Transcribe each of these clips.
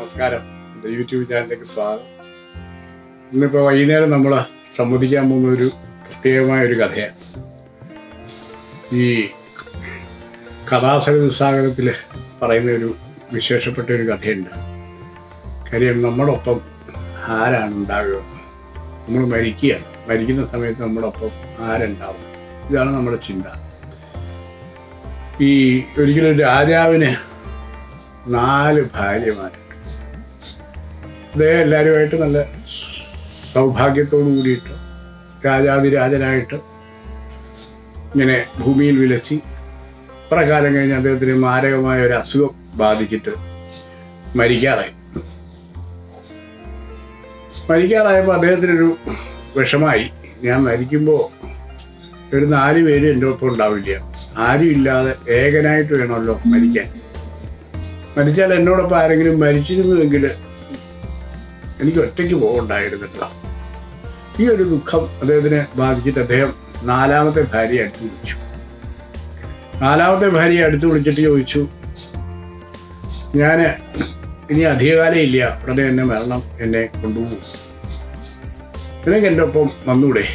നമസ്കാരം എൻ്റെ യൂട്യൂബ് ചാനലിലേക്ക് സ്വാഗതം ഇന്നിപ്പോൾ വൈകുന്നേരം നമ്മൾ സംവദിക്കാൻ പോകുന്ന ഒരു പ്രത്യേകമായ ഒരു കഥയാണ് ഈ കഥാസംസാഗരത്തിൽ പറയുന്ന ഒരു വിശേഷപ്പെട്ട ഒരു കഥയുണ്ട് കാര്യം നമ്മളൊപ്പം ആരാണ് ഉണ്ടാകുക നമ്മൾ മരിക്കുകയാണ് മരിക്കുന്ന സമയത്ത് നമ്മളൊപ്പം ആരുണ്ടാവും ഇതാണ് നമ്മുടെ ചിന്ത ഈ ഒരിക്കലും രാജാവിന് നാല് ഭാര്യമാരുണ്ട് അദ്ദേഹം എല്ലാവരുമായിട്ട് നല്ല സൗഭാഗ്യത്തോടു കൂടിയിട്ട് രാജാതിരാജനായിട്ട് ഇങ്ങനെ ഭൂമിയിൽ വിലസി പ്രകാലം കഴിഞ്ഞ് അദ്ദേഹത്തിന് മാരകമായ ഒരു അസുഖം ബാധിച്ചിട്ട് മരിക്കാറായി മരിക്കാറായപ്പോൾ അദ്ദേഹത്തിനൊരു വിഷമായി ഞാൻ മരിക്കുമ്പോൾ ഒരു നാല് പേര് എൻ്റെ ഒപ്പം ഉണ്ടാവില്ല ആരും ഇല്ലാതെ ഏകനായിട്ട് വേണമല്ലോ മരിക്കാൻ മരിച്ചാൽ എന്നോടൊപ്പം ആരെങ്കിലും മരിച്ചിരുന്നുവെങ്കിൽ എനിക്ക് ഒറ്റയ്ക്ക് പോകണ്ടായിരുന്നല്ലോ ഈ ഒരു ദുഃഖം അദ്ദേഹത്തിനെ ബാധിച്ചിട്ട് അദ്ദേഹം നാലാമത്തെ ഭാര്യയെ അടുത്ത് വിളിച്ചു നാലാമത്തെ ഭാര്യയെ അടുത്ത് വിളിച്ചിട്ട് ചോദിച്ചു ഞാൻ ഇനി അധികകാലം ഇല്ല ഉടനെ എന്നെ മരണം എന്നെ കൊണ്ടുപോകും നിനക്ക് എൻ്റെ ഒപ്പം വന്നൂടെ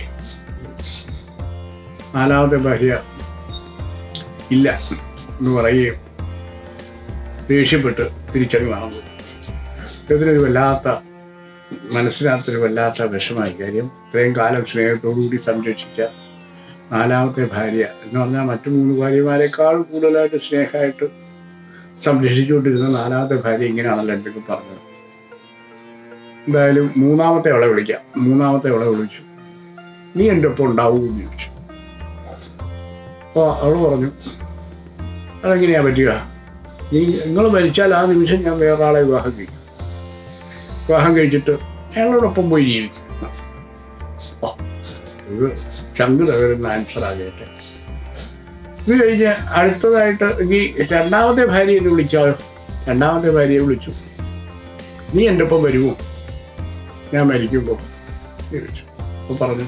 നാലാമത്തെ ഭാര്യ ഇല്ല എന്ന് പറയുകയും ദേഷ്യപ്പെട്ട് തിരിച്ചറിവ് വാങ്ങും ഇതിനൊരു വല്ലാത്ത മനസ്സിനകത്തൊരു വല്ലാത്ത വിഷമായി കാര്യം ഇത്രയും കാലം സ്നേഹത്തോടുകൂടി സംരക്ഷിച്ച നാലാമത്തെ ഭാര്യ എന്ന് പറഞ്ഞാൽ മറ്റു മൂന്ന് ഭാര്യമാരെക്കാൾ കൂടുതലായിട്ട് സ്നേഹമായിട്ട് സംരക്ഷിച്ചുകൊണ്ടിരുന്ന നാലാമത്തെ ഭാര്യ ഇങ്ങനെയാണല്ലോ എന്തൊക്കെ പറഞ്ഞത് എന്തായാലും മൂന്നാമത്തെ അവളെ വിളിക്കാം മൂന്നാമത്തെ അവളെ വിളിച്ചു നീ എൻ്റെ ഒപ്പം ഉണ്ടാവൂ എന്ന് ചോദിച്ചു അപ്പോൾ അവൾ പറഞ്ഞു അതെങ്ങനെയാ പറ്റുക നീ നിങ്ങൾ മരിച്ചാൽ ആ നിമിഷം ഞാൻ വേറൊരാളെ വിവാഹം കഴിക്കും വിവാഹം കഴിച്ചിട്ട് അയാളോടൊപ്പം പോയി ജീവിക്കും ഓ, ഇത് ചങ്ക് തകരുന്ന ആൻസർ ആകട്ടെ ഇത് കഴിഞ്ഞ് അടുത്തതായിട്ട് ഈ രണ്ടാമത്തെ ഭാര്യയെ എന്ന് വിളിച്ചാലോ രണ്ടാമത്തെ ഭാര്യയെ വിളിച്ചു നീ എൻ്റെ ഒപ്പം വരുമോ ഞാൻ മരിക്കുമ്പോൾ ചോദിച്ചു അപ്പോൾ പറഞ്ഞു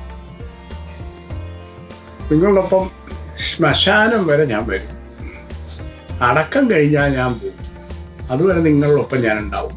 നിങ്ങളോടൊപ്പം ശ്മശാനം വരെ ഞാൻ വരും അടക്കം കഴിഞ്ഞാൽ ഞാൻ പോകും അതുവരെ നിങ്ങളോടൊപ്പം ഞാൻ ഉണ്ടാവും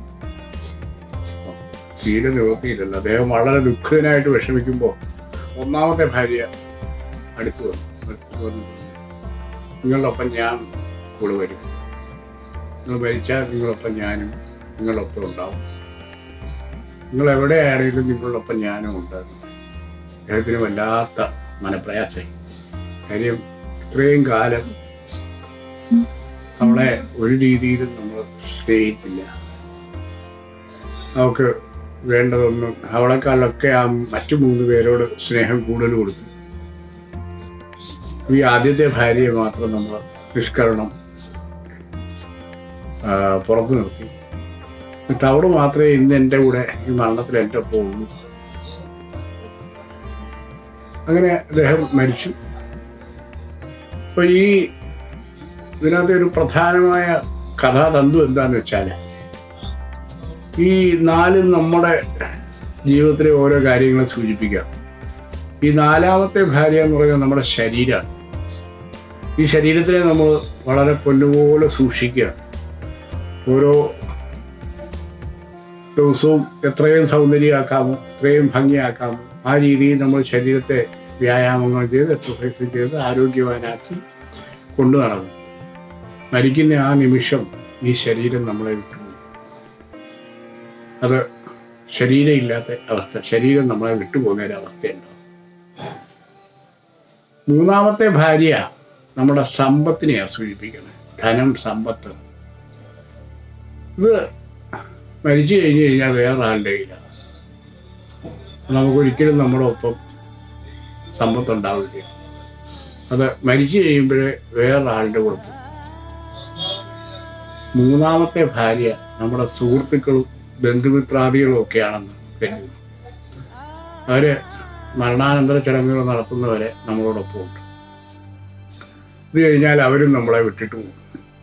തീരെ നിവർത്തിയില്ലല്ലോ അദ്ദേഹം വളരെ ദുഃഖിതനായിട്ട് വിഷമിക്കുമ്പോൾ ഒന്നാമത്തെ ഭാര്യ അടുത്തു വന്നു അടുത്ത് വന്നു നിങ്ങളൊപ്പം ഞാൻ കൂടെ വരും നിങ്ങൾ മരിച്ചാൽ നിങ്ങളൊപ്പം ഞാനും നിങ്ങളൊപ്പം ഉണ്ടാവും നിങ്ങൾ എവിടെയാണെങ്കിലും നിങ്ങളൊപ്പം ഞാനും ഉണ്ടാകും അദ്ദേഹത്തിന് വല്ലാത്ത മനപ്രയാസമായി കാര്യം ഇത്രയും കാലം അവളെ ഒരു രീതിയിലും നമ്മൾ സ്നേഹിച്ചില്ല അവൾക്ക് വേണ്ടതൊന്നും അവളെക്കാളൊക്കെ ആ മറ്റു മൂന്ന് പേരോട് സ്നേഹം കൂടുതൽ കൊടുത്തു ഈ ആദ്യത്തെ ഭാര്യയെ മാത്രം നമ്മൾ നിഷ്കരണം ആ, പുറത്തു നിർത്തി എന്നിട്ട് അവള് മാത്രമേ ഇന്ന് എൻ്റെ കൂടെ ഈ മരണത്തിൽ എൻ്റെ പോകുന്നു അങ്ങനെ അദ്ദേഹം മരിച്ചു അപ്പൊ ഈ ഇതിനകത്ത് ഒരു പ്രധാനമായ കഥാതന്തു എന്താന്ന് വെച്ചാൽ ഈ നാലും നമ്മുടെ ജീവിതത്തിലെ ഓരോ കാര്യങ്ങളെ സൂചിപ്പിക്കാം ഈ നാലാമത്തെ ഭാര്യ എന്ന് പറയുന്നത് നമ്മുടെ ശരീരമാണ് ഈ ശരീരത്തിനെ നമ്മൾ വളരെ പൊന്നുപോലെ സൂക്ഷിക്കുക ഓരോ ദിവസവും എത്രയും സൗന്ദര്യമാക്കാമോ എത്രയും ഭംഗിയാക്കാമോ ആ രീതിയിൽ നമ്മൾ ശരീരത്തെ വ്യായാമങ്ങൾ ചെയ്ത് എക്സസൈസ് ചെയ്ത് ആരോഗ്യവാനാക്കി കൊണ്ടു നടന്നു മരിക്കുന്ന ആ നിമിഷം ഈ ശരീരം നമ്മളെ വിട്ടു അത് ശരീരം ഇല്ലാത്ത അവസ്ഥ ശരീരം നമ്മളെ വിട്ടുപോകുന്ന ഒരു അവസ്ഥയുണ്ടാവും മൂന്നാമത്തെ ഭാര്യ നമ്മുടെ സമ്പത്തിനെയാണ് സൂചിപ്പിക്കുന്നത് ധനം സമ്പത്ത് ഇത് മരിച്ചു കഴിഞ്ഞു കഴിഞ്ഞാൽ വേറെ ആളുടെ കയ്യിലാണ് നമുക്കൊരിക്കലും നമ്മുടെ ഒപ്പം സമ്പത്തുണ്ടാവില്ല അത് മരിച്ചു കഴിയുമ്പോഴേ വേറൊരാളുടെ കൊടുത്തു മൂന്നാമത്തെ ഭാര്യ നമ്മുടെ സുഹൃത്തുക്കളും ബന്ധുമിത്രാദികളും ഒക്കെയാണെന്ന് കരുതുന്നു അവര് മരണാനന്തര ചടങ്ങുകൾ നടത്തുന്നവരെ നമ്മളോടൊപ്പം ഉണ്ട് ഇത് കഴിഞ്ഞാൽ അവരും നമ്മളെ വിട്ടിട്ട് പോകും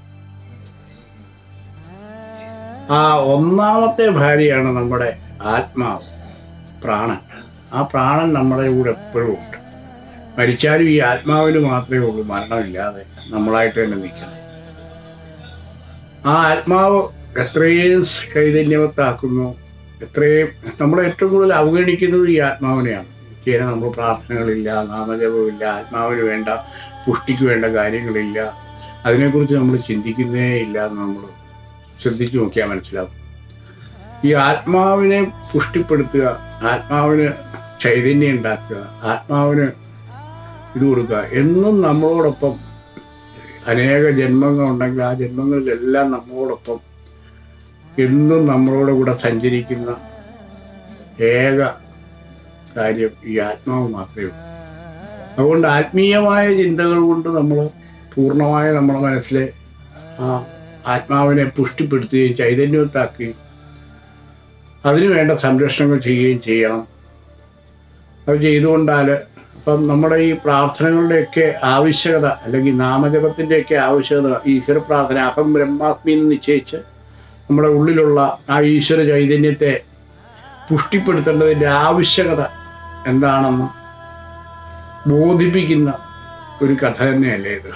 ആ ഒന്നാമത്തെ ഭാര്യയാണ് നമ്മുടെ ആത്മാവ് പ്രാണൻ ആ പ്രാണൻ നമ്മുടെ കൂടെ എപ്പോഴും ഉണ്ട് മരിച്ചാലും ഈ ആത്മാവിന് മാത്രമേ ഉള്ളൂ മരണമില്ലാതെ നമ്മളായിട്ട് തന്നെ നിൽക്കണം ആ ആത്മാവ് എത്രയും ചൈതന്യവത്താക്കുന്നു എത്രയും നമ്മൾ ഏറ്റവും കൂടുതൽ അവഗണിക്കുന്നത് ഈ ആത്മാവിനെയാണ് നിത്യേന നമ്മൾ പ്രാർത്ഥനകളില്ല നാമജപമില്ല ആത്മാവിന് വേണ്ട പുഷ്ടിക്ക് വേണ്ട കാര്യങ്ങളില്ല അതിനെക്കുറിച്ച് നമ്മൾ ചിന്തിക്കുന്നേ ഇല്ല എന്ന് നമ്മൾ ശ്രദ്ധിച്ചു നോക്കിയാൽ മനസ്സിലാവും ഈ ആത്മാവിനെ പുഷ്ടിപ്പെടുത്തുക ആത്മാവിന് ചൈതന്യം ഉണ്ടാക്കുക ആത്മാവിന് ഇത് കൊടുക്കുക എന്നും നമ്മളോടൊപ്പം അനേക ജന്മങ്ങളുണ്ടെങ്കിൽ ആ ജന്മങ്ങളിലെല്ലാം നമ്മളോടൊപ്പം എന്നും നമ്മളോട് കൂടെ സഞ്ചരിക്കുന്ന ഏക കാര്യം ഈ ആത്മാവ് മാത്രമേ ഉള്ളൂ അതുകൊണ്ട് ആത്മീയമായ ചിന്തകൾ കൊണ്ട് നമ്മൾ പൂർണ്ണമായ നമ്മുടെ മനസ്സിലെ ആ ആത്മാവിനെ പുഷ്ടിപ്പെടുത്തുകയും ചൈതന്യവത്താക്കുകയും അതിനു വേണ്ട സംരക്ഷണങ്ങൾ ചെയ്യുകയും ചെയ്യണം അത് ചെയ്തുകൊണ്ടാൽ അപ്പം നമ്മുടെ ഈ പ്രാർത്ഥനകളുടെയൊക്കെ ആവശ്യകത അല്ലെങ്കിൽ നാമജപത്തിൻ്റെയൊക്കെ ആവശ്യകത ഈശ്വര പ്രാർത്ഥന അഹം ബ്രഹ്മാത്മി എന്ന് നിശ്ചയിച്ച് നമ്മുടെ ഉള്ളിലുള്ള ആ ഈശ്വര ചൈതന്യത്തെ പുഷ്ടിപ്പെടുത്തേണ്ടതിൻ്റെ ആവശ്യകത എന്താണെന്ന് ബോധിപ്പിക്കുന്ന ഒരു കഥ തന്നെയല്ലേ ഇത്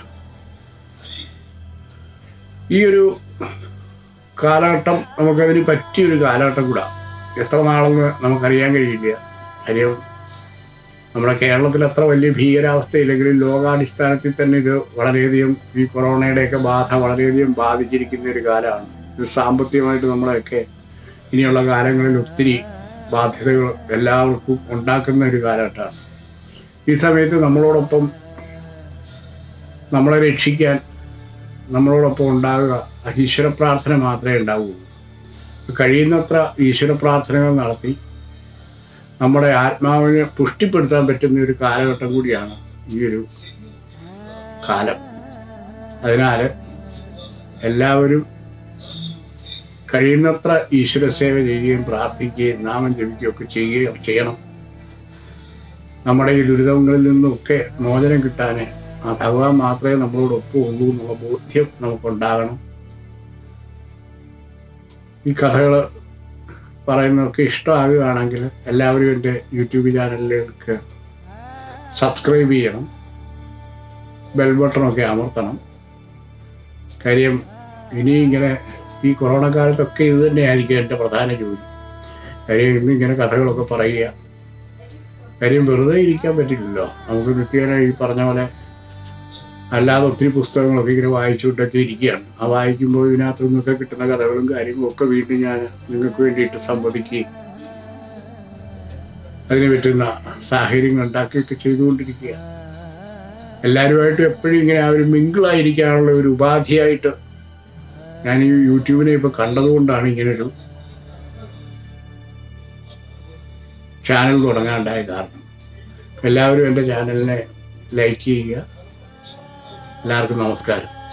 ഈ ഒരു കാലഘട്ടം നമുക്കതിന് പറ്റിയൊരു കാലഘട്ടം കൂടാ എത്ര നാളെന്ന് നമുക്കറിയാൻ കഴിയില്ല കാര്യം നമ്മുടെ കേരളത്തിൽ അത്ര വലിയ ഭീകരാവസ്ഥയില്ലെങ്കിലും ലോകാടിസ്ഥാനത്തിൽ തന്നെ ഇത് വളരെയധികം ഈ കൊറോണയുടെയൊക്കെ ബാധ വളരെയധികം ബാധിച്ചിരിക്കുന്ന ഒരു കാലമാണ് ഇത് സാമ്പത്തികമായിട്ട് നമ്മളെയൊക്കെ ഇനിയുള്ള കാലങ്ങളിൽ ഒത്തിരി ബാധ്യതകൾ എല്ലാവർക്കും ഉണ്ടാക്കുന്ന ഒരു കാലഘട്ടമാണ് ഈ സമയത്ത് നമ്മളോടൊപ്പം നമ്മളെ രക്ഷിക്കാൻ നമ്മളോടൊപ്പം ഉണ്ടാകുക ആ ഈശ്വര പ്രാർത്ഥന മാത്രമേ ഉണ്ടാവുകയുള്ളൂ കഴിയുന്നത്ര ഈശ്വര പ്രാർത്ഥനകൾ നടത്തി നമ്മുടെ ആത്മാവിനെ പുഷ്ടിപ്പെടുത്താൻ പറ്റുന്ന ഒരു കാലഘട്ടം കൂടിയാണ് ഈ ഒരു കാലം അതിനാൽ എല്ലാവരും കഴിയുന്നത്ര ഈശ്വര സേവ ചെയ്യുകയും പ്രാർത്ഥിക്കുകയും നാമം ജപിക്കുകയും ഒക്കെ ചെയ്യുകയും ചെയ്യണം നമ്മുടെ ഈ ദുരിതങ്ങളിൽ നിന്നൊക്കെ മോചനം കിട്ടാൻ ആ ഭഗവാൻ മാത്രമേ നമ്മളോടൊപ്പം ഉള്ളൂ എന്നുള്ള ബോധ്യം നമുക്കുണ്ടാകണം ഈ കഥകൾ പറയുന്നതൊക്കെ ഇഷ്ടമാകുകയാണെങ്കിൽ എല്ലാവരും എൻ്റെ യൂട്യൂബ് ചാനലിലേക്ക് സബ്സ്ക്രൈബ് ചെയ്യണം ബെൽ ബട്ടണൊക്കെ അമർത്തണം കാര്യം ഇനി ഇങ്ങനെ ഈ കൊറോണ കാലത്തൊക്കെ ഇത് തന്നെയായിരിക്കും എൻ്റെ പ്രധാന ജോലി കാര്യം ഇന്ന് ഇങ്ങനെ കഥകളൊക്കെ പറയുക കാര്യം വെറുതെ ഇരിക്കാൻ പറ്റില്ലല്ലോ നമുക്ക് നിത്യേന ഈ പറഞ്ഞ പോലെ അല്ലാതെ ഒത്തിരി പുസ്തകങ്ങളൊക്കെ ഇങ്ങനെ വായിച്ചുകൊണ്ടൊക്കെ ഇരിക്കുകയാണ് ആ വായിക്കുമ്പോൾ ഇതിനകത്ത് നിന്നൊക്കെ കിട്ടുന്ന കഥകളും കാര്യങ്ങളും ഒക്കെ വീണ്ടും ഞാൻ നിങ്ങൾക്ക് വേണ്ടിയിട്ട് സംവദിക്കുകയും അതിന് പറ്റുന്ന സാഹചര്യങ്ങൾ ഉണ്ടാക്കുകയൊക്കെ ചെയ്തുകൊണ്ടിരിക്കുക എല്ലാവരുമായിട്ടും എപ്പോഴും ഇങ്ങനെ ആ ഒരു മിങ്കിളായിരിക്കാനുള്ള ഒരു ഉപാധിയായിട്ട് ഞാൻ ഈ യൂട്യൂബിനെ ഇപ്പൊ കണ്ടതുകൊണ്ടാണ് ഇങ്ങനൊരു ചാനൽ തുടങ്ങാനുണ്ടായ കാരണം എല്ലാവരും എൻ്റെ ചാനലിനെ ലൈക്ക് ചെയ്യുക എല്ലാവർക്കും നമസ്കാരം